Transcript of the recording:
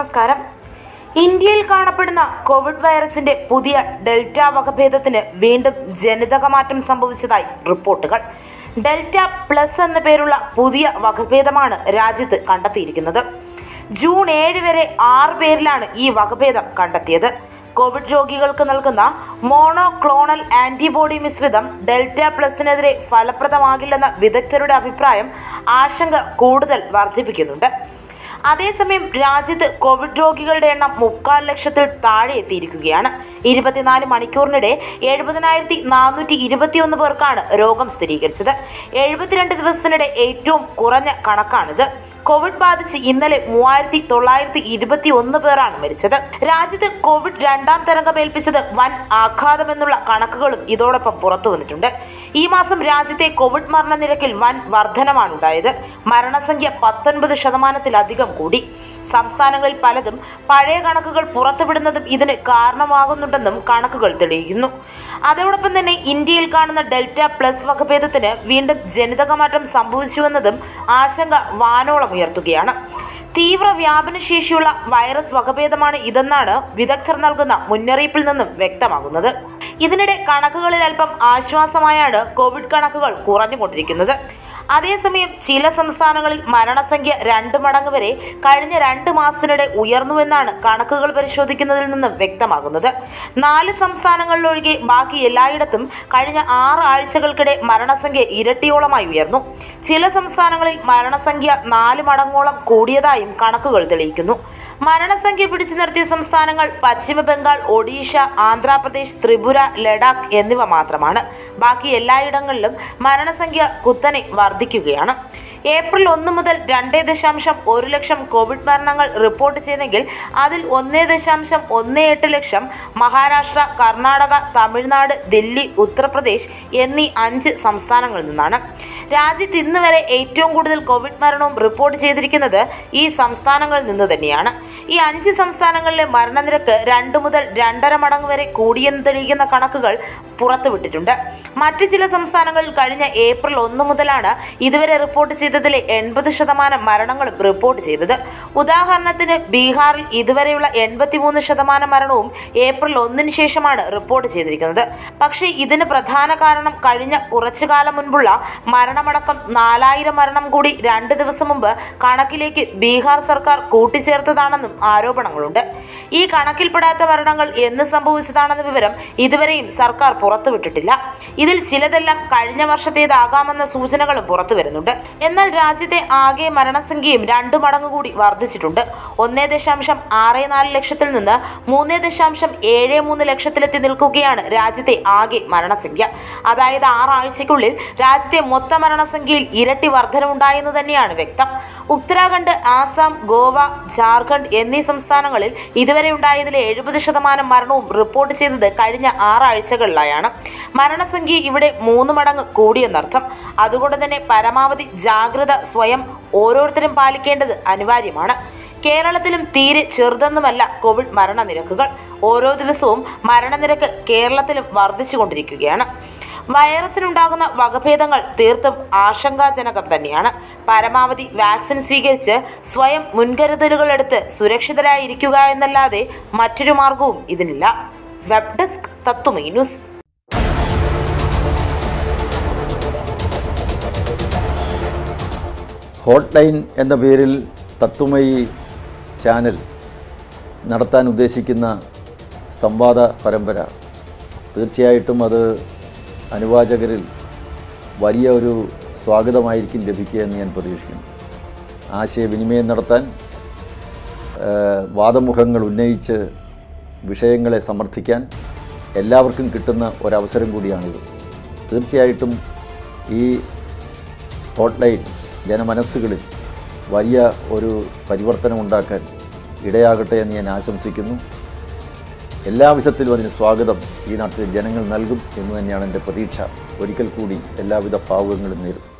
നമസ്കാരം ഇന്ത്യയിൽ കാണപ്പെടുന്ന കോവിഡ് വൈറസിന്റെ പുതിയ ഡെൽറ്റ വകഭേദത്തിന് വീണ്ടും ജനിതകമാറ്റം സംഭവിച്ചതായി റിപ്പോർട്ടുകൾ ഡെൽറ്റ പ്ലസ് എന്ന പേരുള്ള പുതിയ വകഭേദമാണ് രാജ്യത്ത് കണ്ടെത്തിയിരിക്കുന്നത് ജൂൺ ഏഴ് വരെ ആറ് പേരിലാണ് ഈ വകഭേദം കണ്ടെത്തിയത് കോവിഡ് രോഗികൾക്ക് നൽകുന്ന മോണോക്ലോണൽ ആന്റിബോഡി മിശ്രിതം ഡെൽറ്റ പ്ലസിനെതിരെ ഫലപ്രദമാകില്ലെന്ന വിദഗ്ധരുടെ അഭിപ്രായം ആശങ്ക കൂടുതൽ വർദ്ധിപ്പിക്കുന്നുണ്ട് അതേസമയം രാജ്യത്ത് കോവിഡ് രോഗികളുടെ എണ്ണം മുക്കാൽ ലക്ഷത്തിൽ താഴെ എത്തിയിരിക്കുകയാണ് ഇരുപത്തിനാല് മണിക്കൂറിനിടെ എഴുപതിനായിരത്തി നാനൂറ്റി ഇരുപത്തിയൊന്ന് പേർക്കാണ് രോഗം സ്ഥിരീകരിച്ചത് എഴുപത്തിരണ്ട് ദിവസത്തിനിടെ ഏറ്റവും കുറഞ്ഞ കണക്കാണിത് കോവിഡ് ബാധിച്ച് ഇന്നലെ മൂവായിരത്തി തൊള്ളായിരത്തി ഇരുപത്തി ഒന്ന് പേരാണ് മരിച്ചത് രാജ്യത്ത് കോവിഡ് രണ്ടാം തരംഗം ഏൽപ്പിച്ചത് വൻ ആഘാതമെന്നുള്ള കണക്കുകളും ഇതോടൊപ്പം പുറത്തു വന്നിട്ടുണ്ട് ഈ മാസം രാജ്യത്തെ കോവിഡ് മരണനിരക്കിൽ വൻ വർധനമാണ് ഉണ്ടായത് മരണസംഖ്യ പത്തൊൻപത് ശതമാനത്തിലധികം കൂടി സംസ്ഥാനങ്ങളിൽ പലതും പഴയ കണക്കുകൾ പുറത്തുവിടുന്നതും ഇതിന് കാരണമാകുന്നുണ്ടെന്നും കണക്കുകൾ തെളിയിക്കുന്നു അതോടൊപ്പം തന്നെ ഇന്ത്യയിൽ കാണുന്ന ഡെൽറ്റ പ്ലസ് വകഭേദത്തിന് വീണ്ടും ജനിതകമാറ്റം സംഭവിച്ചുവെന്നതും ആശങ്ക വാനോളം ഉയർത്തുകയാണ് തീവ്ര വ്യാപനശേഷിയുള്ള വൈറസ് വകഭേദമാണ് ഇതെന്നാണ് വിദഗ്ധർ നൽകുന്ന മുന്നറിയിപ്പിൽ നിന്നും വ്യക്തമാകുന്നത് ഇതിനിടെ കണക്കുകളിൽ അല്പം ആശ്വാസമായാണ് കോവിഡ് കണക്കുകൾ കുറഞ്ഞുകൊണ്ടിരിക്കുന്നത് അതേസമയം ചില സംസ്ഥാനങ്ങളിൽ മരണസംഖ്യ രണ്ട് മടങ്ങ് വരെ കഴിഞ്ഞ രണ്ട് മാസത്തിനിടെ ഉയർന്നുവെന്നാണ് കണക്കുകൾ പരിശോധിക്കുന്നതിൽ നിന്നും വ്യക്തമാകുന്നത് നാല് സംസ്ഥാനങ്ങളിലൊഴികെ ബാക്കി എല്ലായിടത്തും കഴിഞ്ഞ ആറ് ആഴ്ചകൾക്കിടെ മരണസംഖ്യ ഇരട്ടിയോളമായി ഉയർന്നു ചില സംസ്ഥാനങ്ങളിൽ മരണസംഖ്യ നാല് മടങ്ങോളം കൂടിയതായും കണക്കുകൾ തെളിയിക്കുന്നു മരണസംഖ്യ പിടിച്ചു നിർത്തിയ സംസ്ഥാനങ്ങൾ പശ്ചിമ ബംഗാൾ ഒഡീഷ ആന്ധ്രാപ്രദേശ് ത്രിപുര ലഡാക്ക് എന്നിവ മാത്രമാണ് ബാക്കി എല്ലായിടങ്ങളിലും മരണസംഖ്യ കുത്തനെ വർദ്ധിക്കുകയാണ് ഏപ്രിൽ ഒന്ന് മുതൽ രണ്ട് ദശാംശം ഒരു ലക്ഷം കോവിഡ് മരണങ്ങൾ റിപ്പോർട്ട് ചെയ്തെങ്കിൽ അതിൽ ഒന്ന് ദശാംശം ഒന്ന് എട്ട് ലക്ഷം മഹാരാഷ്ട്ര കർണാടക തമിഴ്നാട് ദില്ലി ഉത്തർപ്രദേശ് എന്നീ അഞ്ച് സംസ്ഥാനങ്ങളിൽ നിന്നാണ് രാജ്യത്ത് ഇന്ന് വരെ ഏറ്റവും കൂടുതൽ കോവിഡ് മരണവും റിപ്പോർട്ട് ചെയ്തിരിക്കുന്നത് ഈ സംസ്ഥാനങ്ങളിൽ നിന്ന് തന്നെയാണ് ഈ അഞ്ച് സംസ്ഥാനങ്ങളിലെ മരണനിരക്ക് രണ്ട് മുതൽ രണ്ടര മടങ്ങ് വരെ കൂടിയെന്ന് തെളിയിക്കുന്ന കണക്കുകൾ പുറത്തുവിട്ടിട്ടുണ്ട് മറ്റ് ചില സംസ്ഥാനങ്ങളിൽ കഴിഞ്ഞ ഏപ്രിൽ ഒന്ന് മുതലാണ് ഇതുവരെ റിപ്പോർട്ട് ചെയ്തതിലെ എൺപത് ശതമാനം മരണങ്ങളും റിപ്പോർട്ട് ചെയ്തത് ഉദാഹരണത്തിന് ബീഹാറിൽ ഇതുവരെയുള്ള എൺപത്തിമൂന്ന് ശതമാനം മരണവും ഏപ്രിൽ ഒന്നിന് ശേഷമാണ് റിപ്പോർട്ട് ചെയ്തിരിക്കുന്നത് പക്ഷേ ഇതിന് പ്രധാന കാരണം കഴിഞ്ഞ കുറച്ചു കാലം മുൻപുള്ള മരണമടക്കം നാലായിരം മരണം കൂടി രണ്ട് ദിവസം മുമ്പ് കണക്കിലേക്ക് ബീഹാർ സർക്കാർ കൂട്ടിച്ചേർത്തതാണെന്നും ആരോപണങ്ങളുണ്ട് ഈ കണക്കിൽപ്പെടാത്ത മരണങ്ങൾ എന്ന് സംഭവിച്ചതാണെന്ന വിവരം ഇതുവരെയും സർക്കാർ പുറത്തുവിട്ടിട്ടില്ല ഇതിൽ ചിലതെല്ലാം കഴിഞ്ഞ വർഷത്തേതാകാമെന്ന സൂചനകളും പുറത്തു വരുന്നുണ്ട് എന്നാൽ രാജ്യത്തെ ആകെ മരണസംഖ്യയും രണ്ടു മടങ്ങ് കൂടി വർദ്ധിച്ചിട്ടുണ്ട് ഒന്നേ ദശാംശം ആറ് നാല് ലക്ഷത്തിൽ നിന്ന് മൂന്ന് ദശാംശം ഏഴ് മൂന്ന് ലക്ഷത്തിലെത്തി നിൽക്കുകയാണ് രാജ്യത്തെ ആകെ മരണസംഖ്യ അതായത് ആറാഴ്ചയ്ക്കുള്ളിൽ രാജ്യത്തെ മൊത്ത മരണസംഖ്യയിൽ ഇരട്ടി വർധനവുണ്ടായെന്ന് തന്നെയാണ് വ്യക്തം ഉത്തരാഖണ്ഡ് ആസാം ഗോവ ജാർഖണ്ഡ് എന്നീ സംസ്ഥാനങ്ങളിൽ ഇതുവരെ ഉണ്ടായതിലെ എഴുപത് ശതമാനം മരണവും റിപ്പോർട്ട് ചെയ്തത് കഴിഞ്ഞ ആറാഴ്ചകളിലായാണ് മരണസംഖ്യ ഇവിടെ മൂന്ന് മടങ്ങ് കൂടിയെന്നർത്ഥം അതുകൊണ്ട് തന്നെ പരമാവധി ജാഗ്രത സ്വയം ഓരോരുത്തരും പാലിക്കേണ്ടത് അനിവാര്യമാണ് കേരളത്തിലും തീരെ ചെറുതൊന്നുമല്ല കോവിഡ് മരണനിരക്കുകൾ ഓരോ ദിവസവും മരണനിരക്ക് കേരളത്തിലും വർദ്ധിച്ചുകൊണ്ടിരിക്കുകയാണ് വൈറസിനുണ്ടാകുന്ന വകഭേദങ്ങൾ തീർത്തും ആശങ്കാജനകം തന്നെയാണ് പരമാവധി വാക്സിൻ സ്വീകരിച്ച് സ്വയം മുൻകരുതലുകൾ എടുത്ത് സുരക്ഷിതരായിരിക്കുക എന്നല്ലാതെ മറ്റൊരു മാർഗവും ഇതിനില്ല web desk Tathwamayi news hot line എന്ന പേരിൽ തത്വമയി ചാനൽ നടത്താൻ ഉദ്ദേശിക്കുന്ന സംവാദ പരമ്പര തീർച്ചയായിട്ടും അത് അനുവാചകരിൽ വലിയ ഒരു സ്വാഗതമായിരിക്കും ലഭിക്കുക എന്ന് ഞാൻ പ്രതീക്ഷിക്കുന്നു ആശയവിനിമയം നടത്താൻ ആ, വാദമുഖങ്ങൾ ഉന്നയിച്ച് വിഷയങ്ങളെ സമർത്ഥിക്കാൻ എല്ലാവർക്കും കിട്ടുന്ന ഒരവസരം കൂടിയാണിത് തീർച്ചയായിട്ടും ഈ ഹോട്ട്ലൈൻ ജനമനസ്സുകളിൽ വലിയ ഒരു പരിവർത്തനം ഉണ്ടാക്കാൻ ഇടയാകട്ടെ എന്ന് ഞാൻ ആശംസിക്കുന്നു എല്ലാവിധത്തിലും അതിന് സ്വാഗതം ഈ നാട്ടിലെ ജനങ്ങൾ നൽകും എന്ന് തന്നെയാണ് എൻ്റെ പ്രതീക്ഷ ഒരിക്കൽ കൂടി എല്ലാവിധ ഭാവുകങ്ങളും നേരും